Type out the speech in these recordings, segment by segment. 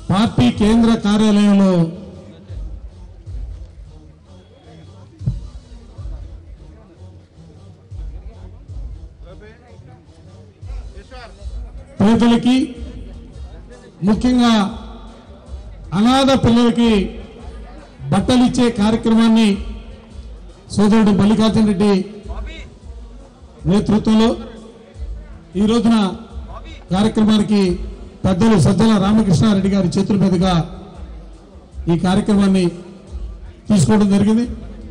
Party కేంద్ర కార్యాలయంలో పేదలకి ముఖ్యంగా అనాథ పిల్లలకి బట్టలు ఇచ్చే కార్యక్రమాన్ని సోదరుడు మల్లికార్జున రెడ్డి నేతృత్వంలో ఈ రోజున కార్యక్రమానికి పెద్దలు సజ్జల రామకృష్ణారెడ్డి గారి చేతుల మీదుగా ఈ కార్యక్రమాన్ని తీసుకోవడం జరిగింది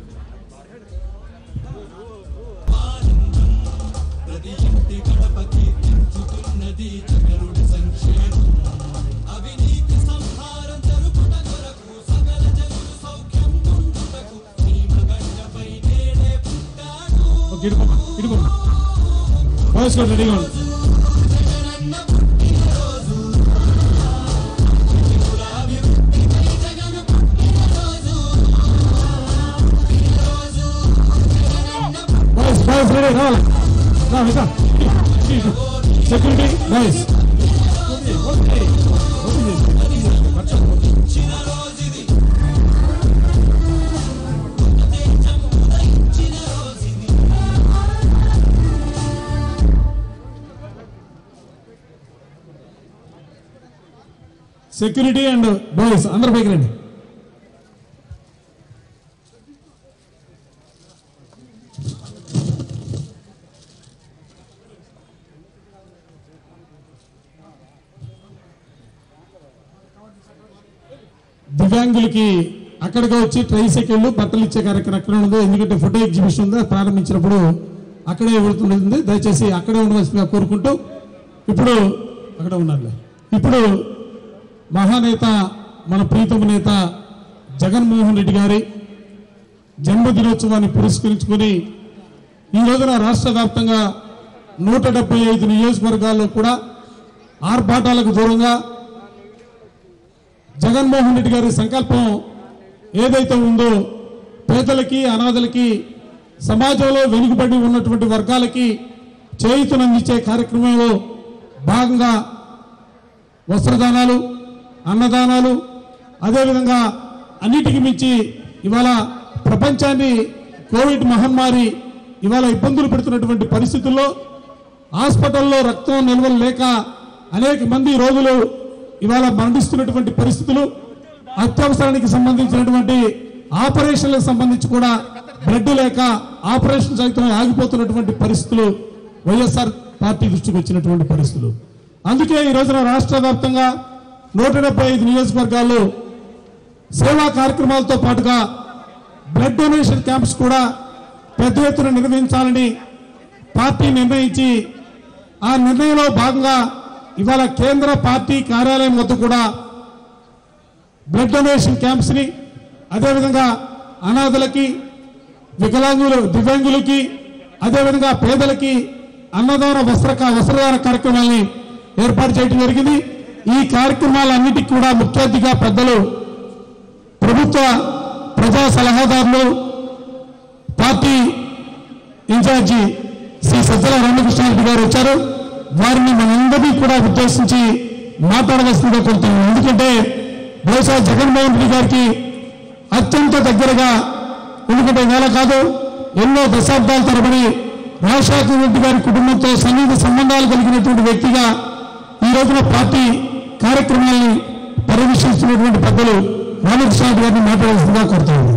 ఓకే, ఇడుకోమ్మా, ఇడుకోమ్మా. బాయ్స్ కూడా రెడీగా ఉండు. బాయ్స్ బాయ్స్ రెడీ రావాలి రా విసా security boys security and boys అందరు పైకి రండి దివ్యాంగులకి అక్కడికి వచ్చి ట్రైసైకిళ్ళు బట్టలు ఇచ్చే కార్యక్రమం అక్కడ ఉండదు ఎందుకంటే ఫోటో ఎగ్జిబిషన్ ఉంది అది ప్రారంభించినప్పుడు అక్కడే వెళుతుంటుంది దయచేసి అక్కడే ఉండవలసిందిగా కోరుకుంటూ ఇప్పుడు అక్కడ ఉన్నారులే ఇప్పుడు మహానేత మన ప్రీతమ నేత జగన్మోహన్ రెడ్డి గారి జన్మదినోత్సవాన్ని పురస్కరించుకొని ఈ రోజున రాష్ట్ర వ్యాప్తంగా నూట డెబ్బై ఐదు నియోజకవర్గాల్లో కూడా ఆర్భాటాలకు దూరంగా జగన్మోహన్ రెడ్డి గారి సంకల్పం ఏదైతే ఉందో పేదలకి అనాథలకి సమాజంలో వెనుకబడి ఉన్నటువంటి వర్గాలకి చేయుతనందించే కార్యక్రమంలో భాగంగా వస్త్రదానాలు అన్నదానాలు అదేవిధంగా అన్నిటికీ మించి ఇవాళ ప్రపంచాన్ని కోవిడ్ మహమ్మారి ఇవాళ ఇబ్బందులు పెడుతున్నటువంటి పరిస్థితుల్లో హాస్పిటల్లో రక్తం నిల్వలు లేక అనేక మంది రోగులు ఇవాళ మరణిస్తున్నటువంటి పరిస్థితులు అత్యవసరానికి సంబంధించినటువంటి ఆపరేషన్లకు సంబంధించి కూడా బ్లడ్ లేక ఆపరేషన్ సైతం ఆగిపోతున్నటువంటి పరిస్థితులు వైఎస్ఆర్ పార్టీ దృష్టికి వచ్చినటువంటి పరిస్థితులు అందుకే ఈ రోజున రాష్ట్ర వ్యాప్తంగా నూట డెబ్బై ఐదు నియోజకవర్గాల్లో సేవా కార్యక్రమాలతో పాటుగా బ్లడ్ డొనేషన్ క్యాంప్స్ కూడా పెద్ద ఎత్తున నిర్వహించాలని పార్టీ నిర్ణయించి ఆ నిర్ణయంలో భాగంగా ఇవాళ కేంద్ర పార్టీ కార్యాలయం వద్ద కూడా బ్లడ్ డొనేషన్ క్యాంప్స్ ని అదేవిధంగా అనాథలకి వికలాంగులు దివ్యాంగులకి అదేవిధంగా పేదలకి అన్నదాన వస్త్ర వస్త్రదాన కార్యక్రమాల్ని ఏర్పాటు చేయడం జరిగింది ఈ కార్యక్రమాలన్నిటికీ కూడా ముఖ్య అతిథిగా పెద్దలు ప్రభుత్వ ప్రజా సలహాదారులు పార్టీ ఇన్ఛార్జి శ్రీ సజ్జల రామకృష్ణారెడ్డి గారు వచ్చారు వారిని మనందరినీ కూడా ఉద్దేశించి మాట్లాడవలసిందిగా కోరుతున్నాను ఎందుకంటే బహుశా జగన్మోహన్ రెడ్డి గారికి అత్యంత దగ్గరగా ఎందుకంటే వేళ కాదు ఎన్నో దశాబ్దాల తరబడి రాజశేఖర రెడ్డి గారి కుటుంబంతో సన్నిహిత సంబంధాలు కలిగినటువంటి వ్యక్తిగా ఈ రోజున పార్టీ కార్యక్రమాల్ని పర్యవేక్షిస్తున్నటువంటి పెద్దలు రామకృష్ణారెడ్డి గారిని మాట్లాడాల్సిందిగా కోరుతున్నాను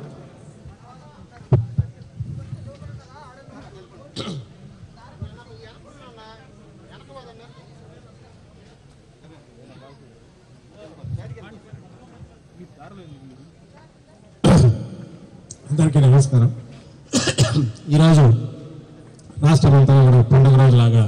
అందరికీ నమస్కారం ఈరోజు రాష్ట్రమంతా కూడా పండుగ రోజులాగా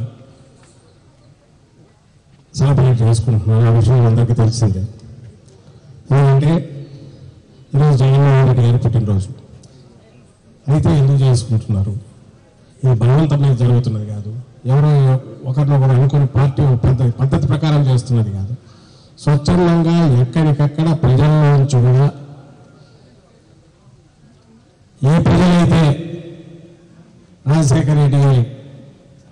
సెలబ్రేట్ చేసుకుంటున్నాం ఆ విషయం అందరికీ తెలిసిందే ఎందుకంటే ఈరోజు జగన్మోహన్ రెడ్డి గారి పుట్టినరోజు అయితే ఎందుకు చేసుకుంటున్నారు ఇది బలవంతం మీద జరుగుతున్నది కాదు ఎవరో ఒకరినొకరు అనుకుని పార్టీ ఒక పద్ధతి పద్ధతి ప్రకారం చేస్తున్నది కాదు స్వచ్ఛందంగా ఎక్కడికక్కడ ప్రజల్లో నుంచి కూడా ఏ ప్రజలైతే రాజశేఖర రెడ్డి గారి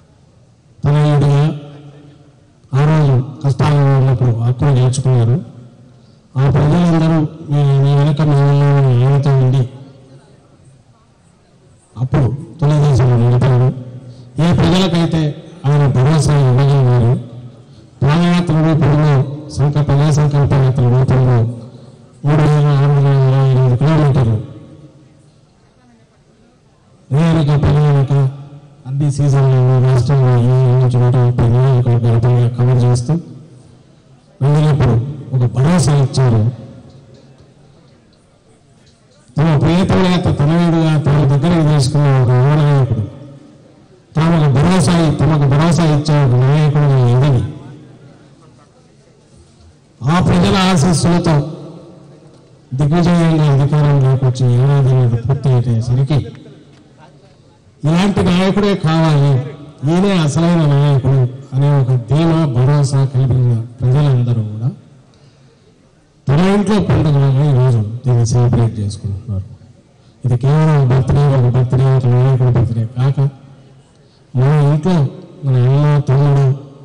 తనయుడిగా ఆ రోజు కష్టాల్లో ఉన్నప్పుడు హక్కును నేర్చుకున్నారు ఆ ప్రజలందరూ మీ మీ వెనక మేము ఆయనతో ఉండి అప్పుడు తెలుగుదేశంలో నిలిపారు ఏ ప్రజలకైతే ఆయన భరోసా ఇవ్వగలిగారు పాదయాత్ర రూపంలో సంక ప్రజా సంకల్ప యాత్ర రూపంలో మూడు వేల ఆరు వందల ఇరవై ఎనిమిది కిలోమీటర్లు నియోజక పర్యాటక అన్ని సీజన్లు రాష్ట్రంలో ఈ నుంచి నూట ముప్పై నియోజకవర్గాల కవర్ చేస్తూ వెళ్ళినప్పుడు ఒక భరోసా ఇచ్చారు తమ ప్రియతమ నేత తనయుడుగా తమ దగ్గరికి తీసుకున్న ఒక యువ నాయకుడు తమకు భరోసా తమకు భరోసా ఇచ్చే ఒక నాయకుడు ఎదిగి ఆ ప్రజల ఆశీస్సులతో దిగ్విజయంగా అధికారంలోకి వచ్చి ఏడాది పూర్తి అయ్యేసరికి ఇలాంటి నాయకుడే కావాలి ఈయనే అసలైన నాయకుడు అనే ఒక ధీమా భరోసా కలిగిన ప్రజలందరూ కూడా తన ఇంట్లో పండుగలాగా ఈరోజు దీన్ని సెలబ్రేట్ చేసుకుంటున్నారు ఇది కేవలం బర్త్డే ఒక బర్త్డే ఒక నాయకుడి బర్త్డే కాక మన ఇంట్లో మన అన్న తమ్ముడు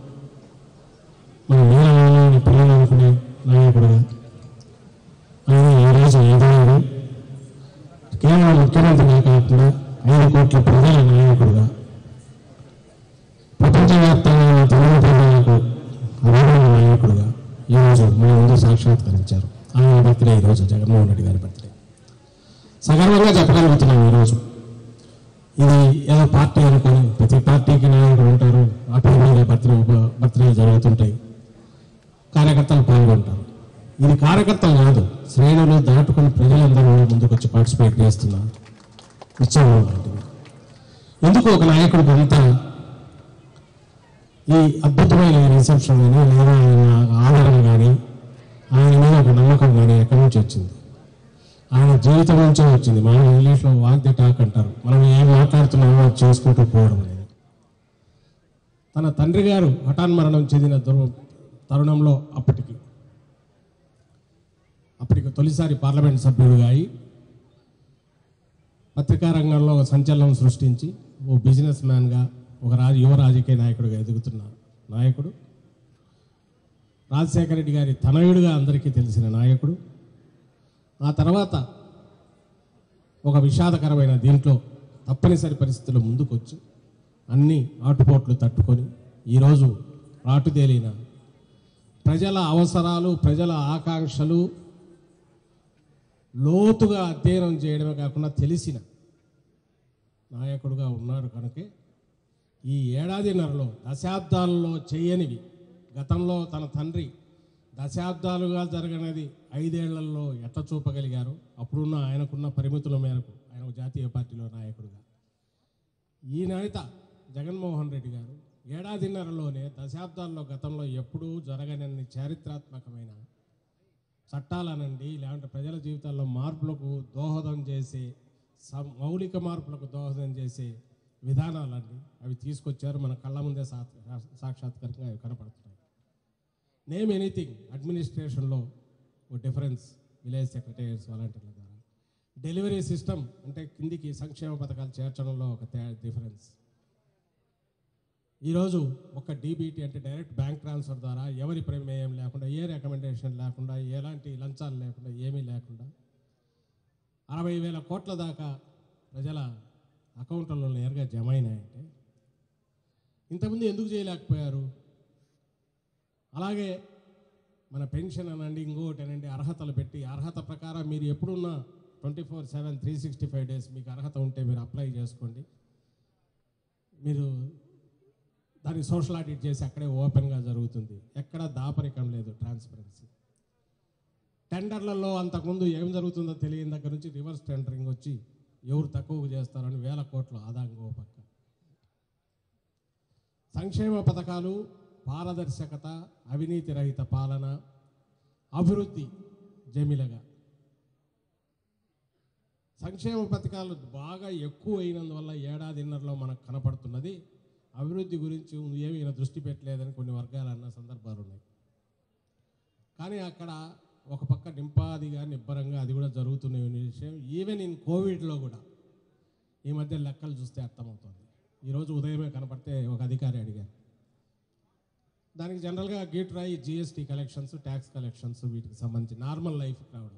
మన నీలమైన పిల్లలు అనుకునే నాయకుడుగా ఆయన ఈరోజు ఎదిగాడు కేవలం ముఖ్యమంత్రిగా కాకుండా ఐదు కోట్ల ప్రజల నాయకుడుగా ప్రపంచవ్యాప్తంగా ఉన్న తెలుగు ప్రజలకు అరుదైన నాయకుడుగా ఈరోజు మన ముందు సాక్షాత్కరించారు ఆయన బర్త్డే ఈరోజు జగన్మోహన్ రెడ్డి గారి బర్త్డే సగర్వంగా చెప్పగలుగుతున్నాం ఈరోజు ఇది ఏదో పార్టీ అనుకొని ప్రతి పార్టీకి నాయకుడు ఉంటారు ఆ పేరు మీద బర్త్డే బర్త్డే జరుగుతుంటాయి కార్యకర్తలు పాల్గొంటారు ఇది కార్యకర్తలు కాదు శ్రేణులు దాటుకుని ప్రజలందరూ ముందుకు వచ్చి పార్టిసిపేట్ చేస్తున్నారు ఉత్సవం లాంటిది ఎందుకు ఒక నాయకుడికి అంత ఈ అద్భుతమైన రిసెప్షన్ కానీ లేదా ఆయన ఆదరణ కానీ ఆయన మీద ఒక నమ్మకం కానీ ఎక్కడి నుంచి వచ్చింది ఆయన జీవితం నుంచే వచ్చింది మనం ఇంగ్లీష్లో వాక్ ది టాక్ అంటారు మనం ఏం మాట్లాడుతున్నామో అది చేసుకుంటూ పోవడం అనేది తన తండ్రి గారు హఠాన్మరణం చెందిన దుర్ తరుణంలో అప్పటికి అప్పటికి తొలిసారి పార్లమెంట్ సభ్యుడిగా అయి పత్రికా రంగంలో ఒక సంచలనం సృష్టించి ఓ బిజినెస్ మ్యాన్గా ఒక రాజ యువ రాజకీయ నాయకుడిగా ఎదుగుతున్న నాయకుడు రాజశేఖర రెడ్డి గారి తనయుడిగా అందరికీ తెలిసిన నాయకుడు ఆ తర్వాత ఒక విషాదకరమైన దీంట్లో తప్పనిసరి పరిస్థితుల్లో ముందుకొచ్చి అన్ని ఆటుపోట్లు తట్టుకొని ఈరోజు రాటుదేలిన ప్రజల అవసరాలు ప్రజల ఆకాంక్షలు లోతుగా అధ్యయనం చేయడమే కాకుండా తెలిసిన నాయకుడుగా ఉన్నారు కనుకే ఈ ఏడాదిన్నరలో దశాబ్దాలలో చేయనివి గతంలో తన తండ్రి దశాబ్దాలుగా జరగనిది ఐదేళ్లలో ఎట్ట చూపగలిగారు అప్పుడున్న ఆయనకున్న పరిమితుల మేరకు ఆయన ఒక జాతీయ పార్టీలో నాయకుడుగా ఈనాయిత జగన్మోహన్ రెడ్డి గారు ఏడాదిన్నరలోనే దశాబ్దాల్లో గతంలో ఎప్పుడూ జరగనన్ని చారిత్రాత్మకమైన చట్టాలనండి లేదంటే ప్రజల జీవితాల్లో మార్పులకు దోహదం చేసే స- మౌలిక మార్పులకు దోహదం చేసే విధానాలండి అవి తీసుకొచ్చారు మన కళ్ళ ముందే సా సాక్షాత్కారంగా అవి కనపడుతున్నాయి నేమ్ ఎనీథింగ్ అడ్మినిస్ట్రేషన్లో ఓ డిఫరెన్స్ విలేజ్ సెక్రటరీస్ వాలంటీర్ల ద్వారా డెలివరీ సిస్టమ్ అంటే కిందికి సంక్షేమ పథకాలు చేర్చడంలో ఒక తే డిఫరెన్స్ ఈరోజు ఒక డీబీటీ అంటే డైరెక్ట్ బ్యాంక్ ట్రాన్స్ఫర్ ద్వారా ఎవరి ప్రమేయం లేకుండా ఏ రికమెండేషన్ లేకుండా ఎలాంటి లంచాలు లేకుండా ఏమీ లేకుండా అరవై వేల కోట్ల దాకా ప్రజల అకౌంట్లలో నేరుగా జమ అయినాయంటే ఇంతకుముందు ఎందుకు చేయలేకపోయారు అలాగే మన పెన్షన్ అనండి ఇంకోటి అనండి అర్హతలు పెట్టి అర్హత ప్రకారం మీరు ఎప్పుడున్నా twenty four seven three sixty five days మీకు అర్హత ఉంటే మీరు అప్లై చేసుకోండి మీరు దాన్ని సోషల్ ఆడిట్ చేసి అక్కడే ఓపెన్గా జరుగుతుంది ఎక్కడ దాపరికం లేదు ట్రాన్స్పరెన్సీ టెండర్లలో అంతకుముందు ఏం జరుగుతుందో తెలియని దగ్గర నుంచి రివర్స్ టెండరింగ్ వచ్చి ఎవరు తక్కువ చేస్తారని వేల కోట్ల ఆదాయం ఓ పక్క సంక్షేమ పథకాలు పారదర్శకత అవినీతి రహిత పాలన అభివృద్ధి జమిలగా సంక్షేమ పథకాలు బాగా ఎక్కువ అయినందువల్ల ఏడాదిన్నరలో మనకు కనపడుతున్నది అభివృద్ధి గురించి ఏమీ ఈయన దృష్టి పెట్టలేదని కొన్ని వర్గాలు అన్న సందర్భాలు ఉన్నాయి కానీ అక్కడ ఒక పక్క నింపాదిగా నిబ్బరంగా అది కూడా జరుగుతున్న విషయం ఈవెన్ ఇన్ కోవిడ్లో కూడా ఈ మధ్య లెక్కలు చూస్తే అర్థమవుతుంది ఈరోజు ఉదయమే కనపడితే ఒక అధికారి అడిగారు దానికి జనరల్గా గేట్ రాయి జిఎస్టీ కలెక్షన్స్ ట్యాక్స్ కలెక్షన్స్ వీటికి సంబంధించి నార్మల్ లైఫ్కి రావడం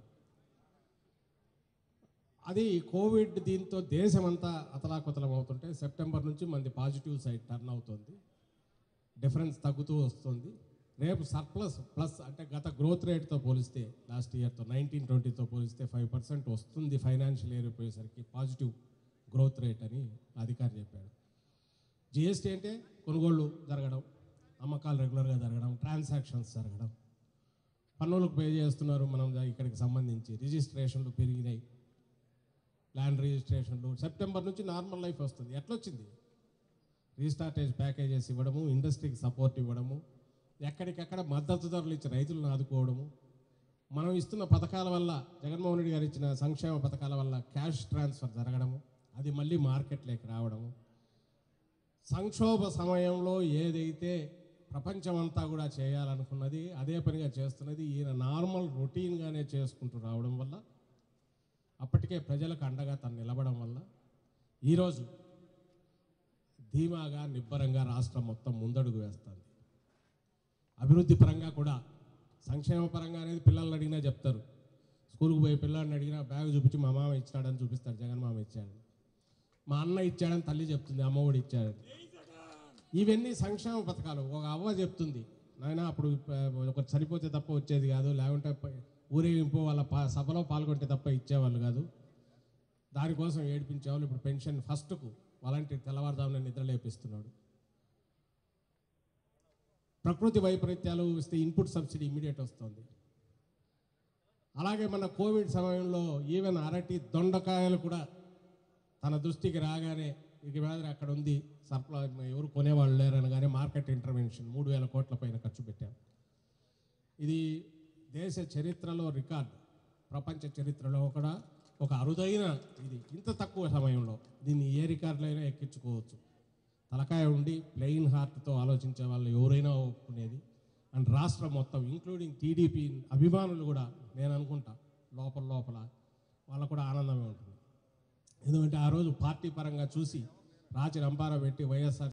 అది కోవిడ్ దీంతో దేశమంతా అతలాకుతలం అవుతుంటే సెప్టెంబర్ నుంచి మంది పాజిటివ్ సైడ్ టర్న్ అవుతుంది డిఫరెన్స్ తగ్గుతూ వస్తుంది రేపు సర్ప్లస్ ప్లస్ అంటే గత గ్రోత్ రేట్తో పోలిస్తే లాస్ట్ ఇయర్తో నైన్టీన్ ట్వంటీతో పోలిస్తే ఫైవ్ పర్సెంట్ వస్తుంది ఫైనాన్షియల్ ఇయర్ పోయేసరికి పాజిటివ్ గ్రోత్ రేట్ అని అధికారి చెప్పాడు జిఎస్టీ అంటే కొనుగోళ్ళు జరగడం అమ్మకాలు రెగ్యులర్గా జరగడం ట్రాన్సాక్షన్స్ జరగడం పన్నులకు పే చేస్తున్నారు మనం ఇక్కడికి సంబంధించి రిజిస్ట్రేషన్లు పెరిగినాయి ల్యాండ్ రిజిస్ట్రేషన్లు సెప్టెంబర్ నుంచి నార్మల్ లైఫ్ వస్తుంది ఎట్లొచ్చింది రీస్టార్టేజ్ ప్యాకేజెస్ ఇవ్వడము ఇండస్ట్రీకి సపోర్ట్ ఇవ్వడము ఎక్కడికెక్కడ మద్దతు ధరలు ఇచ్చి రైతులను ఆదుకోవడము మనం ఇస్తున్న పథకాల వల్ల జగన్మోహన్ రెడ్డి గారు ఇచ్చిన సంక్షేమ పథకాల వల్ల క్యాష్ ట్రాన్స్ఫర్ జరగడము అది మళ్ళీ మార్కెట్లోకి రావడము సంక్షోభ సమయంలో ఏదైతే ప్రపంచమంతా కూడా చేయాలనుకున్నది అదే పనిగా చేస్తున్నది ఈయన నార్మల్ రొటీన్గానే చేసుకుంటూ రావడం వల్ల అప్పటికే ప్రజలకు అండగా తను నిలబడం వల్ల ఈరోజు ధీమాగా నిబ్బరంగా రాష్ట్రం మొత్తం ముందడుగు వేస్తుంది అభివృద్ధి పరంగా కూడా సంక్షేమ పరంగా అనేది పిల్లల్ని అడిగినా చెప్తారు స్కూల్కి పోయే పిల్లల్ని అడిగినా బ్యాగ్ చూపించి మా మామ ఇచ్చాడని చూపిస్తాడు జగన్ మామ ఇచ్చాడని మా అన్న ఇచ్చాడని తల్లి చెప్తుంది అమ్మఒడి ఇచ్చాడని ఇవన్నీ సంక్షేమ పథకాలు ఒక అవ్వ చెప్తుంది నాయన అప్పుడు ప- ఒకటి సరిపోతే తప్ప వచ్చేది కాదు లేకుంటే ప- ఊరేగింపు వాళ్ళ పా- సభలో పాల్గొంటే తప్ప ఇచ్చేవాళ్ళు కాదు దానికోసం ఏడిపించేవాళ్ళు ఇప్పుడు పెన్షన్ ఫస్ట్కు వాలంటీర్ తెల్లవారుజామున నిద్ర లేపిస్తున్నాడు ప్రకృతి వైపరీత్యాలు ఇస్తే ఇన్పుట్ సబ్సిడీ ఇమ్మీడియట్ వస్తుంది అలాగే మన కోవిడ్ సమయంలో ఈవెన్ అరటి దొండకాయలు కూడా తన దృష్టికి రాగానే ఇక మాదిరి అక్కడ ఉంది సప్లై ఎవరు కొనేవాళ్ళు లేరని కానీ మార్కెట్ ఇంటర్వెన్షన్ మూడు వేల కోట్ల పైన ఖర్చు పెట్టాం ఇది దేశ చరిత్రలో రికార్డ్ ప్రపంచ చరిత్రలో కూడా ఒక అరుదైన ఇది ఇంత తక్కువ సమయంలో దీన్ని ఏ రికార్డులైనా ఎక్కించుకోవచ్చు తలకాయ ఉండి ప్లెయిన్ హార్ట్తో ఆలోచించే వాళ్ళు ఎవరైనా ఒప్పుకునేది అండ్ రాష్ట్రం మొత్తం ఇంక్లూడింగ్ టీడీపీ అభిమానులు కూడా నేను అనుకుంటా లోపల లోపల వాళ్ళకు కూడా ఆనందమే ఉంటుంది ఎందుకంటే ఆ రోజు పార్టీ పరంగా చూసి రాచి రంపారా పెట్టి వైఎస్ఆర్